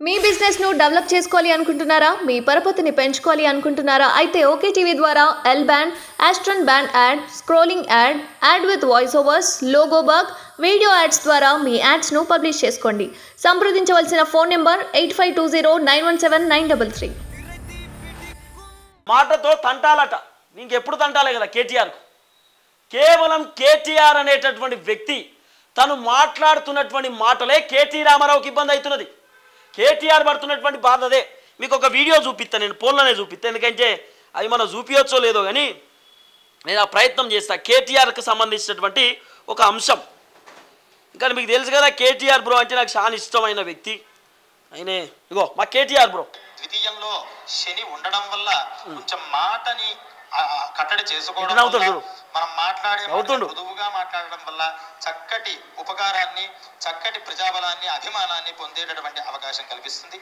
మీ business ను develop చేసుకోవాలి అనుకుంటున్నారా మీ పరపతిని పెంచుకోవాలి అనుకుంటున్నారా అయితే ఓకే టీవీ ద్వారా ఎల్ బ్యాండ్ ఆస్ట్రన్ band ad scrolling ad ad with voice overs logo bug video ads ద్వారా మీ యాడ్స్ ను పబ్లిష్ చేసుకోండి సంప్రదించవలసిన phone number eight five two zero nine one seven nine double three మాటతో తంటాలట ఇంకెప్పుడు తంటాలే కదా కేటీఆర్కు కేవలం కేటీఆర్ అనేటటువంటి వ్యక్తి తను మాట్లాడుతున్నటువంటి మాటలే కేటీ రామారావుకి ఇబ్బంది అవుతున్నది కేటీఆర్ పడుతున్నటువంటి బాధ అదే మీకు ఒక వీడియో చూపిస్తాను నేను ఫోన్లోనే చూపిస్తాను ఎందుకంటే అది మనం చూపించవచ్చో లేదో కానీ నేను ఆ ప్రయత్నం చేస్తా కేటీఆర్కి సంబంధించినటువంటి ఒక అంశం ఇంకా మీకు తెలుసు కదా కేటీఆర్ బ్రో అంటే నాకు చాలా ఇష్టమైన వ్యక్తి ఆయనే ఇగో మా కేటీఆర్ బ్రో ద్వితీయంలో శని ఉండడం వల్ల కొంచెం మాటని ఆ, కట్టడి చేసుకోవడం ఇట్లా నవ్వుతాడు వల్ల చూడు. మనం మాట్లాడే మాట నవ్వుతుండు. మృదువుగా మాట్లాడడం వల్ల చక్కటి ఉపకారాన్ని చక్కటి ప్రజాబలాన్ని అభిమానాన్ని పొందేటటువంటి అవకాశం కల్పిస్తుంది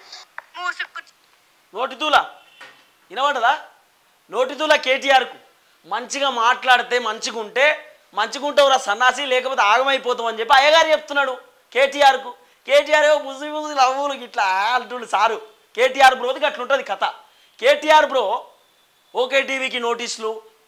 నోటితూల వినబడదా నోటితూల కేటీఆర్కు మంచిగా మాట్లాడితే మంచిగా ఉంటే మంచిగా ఉంటావురా సన్నాసి లేకపోతే ఆగమైపోతావు అని చెప్పి అయ్యగారు చెప్తున్నాడు కేటీఆర్కు కేటీఆర్ ఏమో ముసి ముసి లవ్వులు ఇట్లా అంటుండు సారు కేటీఆర్ బ్రోది అట్లా ఉంటుంది కథ కేటీఆర్ బ్రో ఓకే టీవీకి నోటీసులు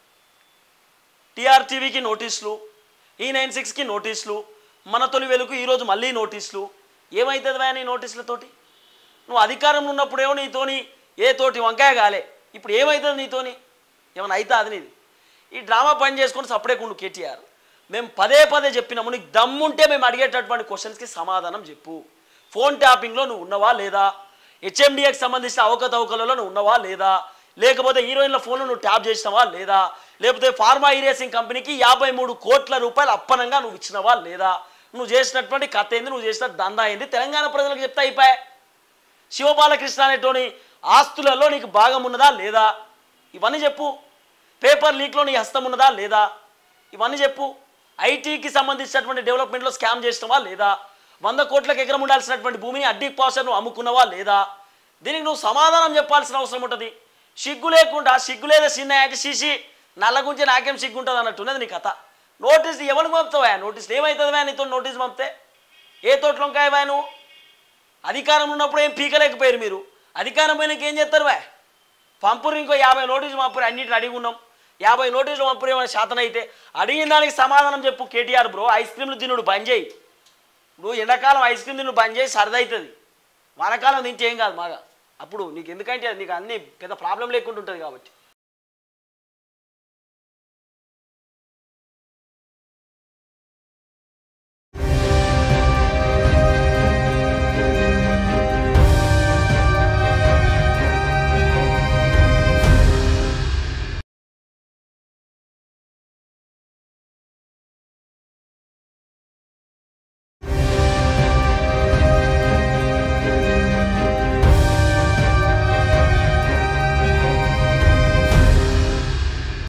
టీఆర్ టీవీకి నోటీసులు ఈ నైన్ సిక్స్కి నోటీసులు మన తొలి వెలుగు ఈరోజు మళ్ళీ నోటీసులు ఏమవుతుంది భయ నీ నోటీసులతోటి నువ్వు అధికారంలో ఉన్నప్పుడేమో నీతోని ఏ తోటి వంకాయ కాలే ఇప్పుడు ఏమవుతుంది నీతోని ఏమైనా అవుతా అది నీది ఈ డ్రామా పని చేసుకొని సపరేకుండు కేటీఆర్ మేము పదే పదే చెప్పినాము నీకు దమ్ముంటే మేము అడిగేటటువంటి క్వశ్చన్స్కి సమాధానం చెప్పు ఫోన్ ట్యాపింగ్లో నువ్వు ఉన్నవా లేదా హెచ్ఎండిఎకి సంబంధించిన అవకతవకలలో నువ్వు ఉన్నవా లేదా లేకపోతే హీరోయిన్ల ఫోన్లో నువ్వు ట్యాప్ చేసినవా లేదా లేకపోతే ఫార్మా ఇరేసింగ్ కంపెనీకి యాభై మూడు కోట్ల రూపాయలు అప్పనంగా నువ్వు ఇచ్చినవా లేదా నువ్వు చేసినటువంటి కథ ఏంది నువ్వు చేసిన దందా ఏంది తెలంగాణ ప్రజలకు చెప్తా అయిపోయా శివబాలకృష్ణ అనేటోని ఆస్తులలో నీకు భాగం ఉన్నదా లేదా ఇవన్నీ చెప్పు పేపర్ లీక్లో నీ హస్తం ఉన్నదా లేదా ఇవన్నీ చెప్పు ఐటీకి సంబంధించినటువంటి డెవలప్మెంట్లో స్కామ్ చేసినవా లేదా వంద కోట్లకు ఎకరం ఉండాల్సినటువంటి భూమిని అడ్డీ పాసర్ నువ్వు అమ్ముకున్నావా లేదా దీనికి నువ్వు సమాధానం చెప్పాల్సిన అవసరం ఉంటుంది సిగ్గు లేకుండా సిగ్గు లేదా చిన్న అంటే సీసీ నల్ల గురించి నాకేం సిగ్గు ఉంటుంది అన్నట్టున్నది నీ కథ నోటీస్ ఎవరికి పంపుతావా నోటీస్ ఏమవుతుంది నీతో నోటీస్ పంపితే ఏ తోటలో వంకాయ నువ్వు అధికారం ఉన్నప్పుడు ఏం పీకలేకపోయారు మీరు అధికారం పోయినాక ఏం చేస్తారు వా పంపురు ఇంకో యాభై నోటీసులు పంపురు అన్నింటిని అడిగి ఉన్నాం యాభై నోటీసులు పంపురు ఏమైనా శాతం అయితే అడిగిన దానికి సమాధానం చెప్పు కేటీఆర్ బ్రో ఐస్ క్రీమ్లు తినుడు బంద్ చేయి నువ్వు ఎండాకాలం ఐస్ క్రీమ్ తినుడు బంద్ చేయి సరదవుతుంది వానకాలం తింటే ఏం కాదు మాగా అప్పుడు నీకు ఎందుకంటే నీకు అన్ని పెద్ద ప్రాబ్లం లేకుండా ఉంటుంది కాబట్టి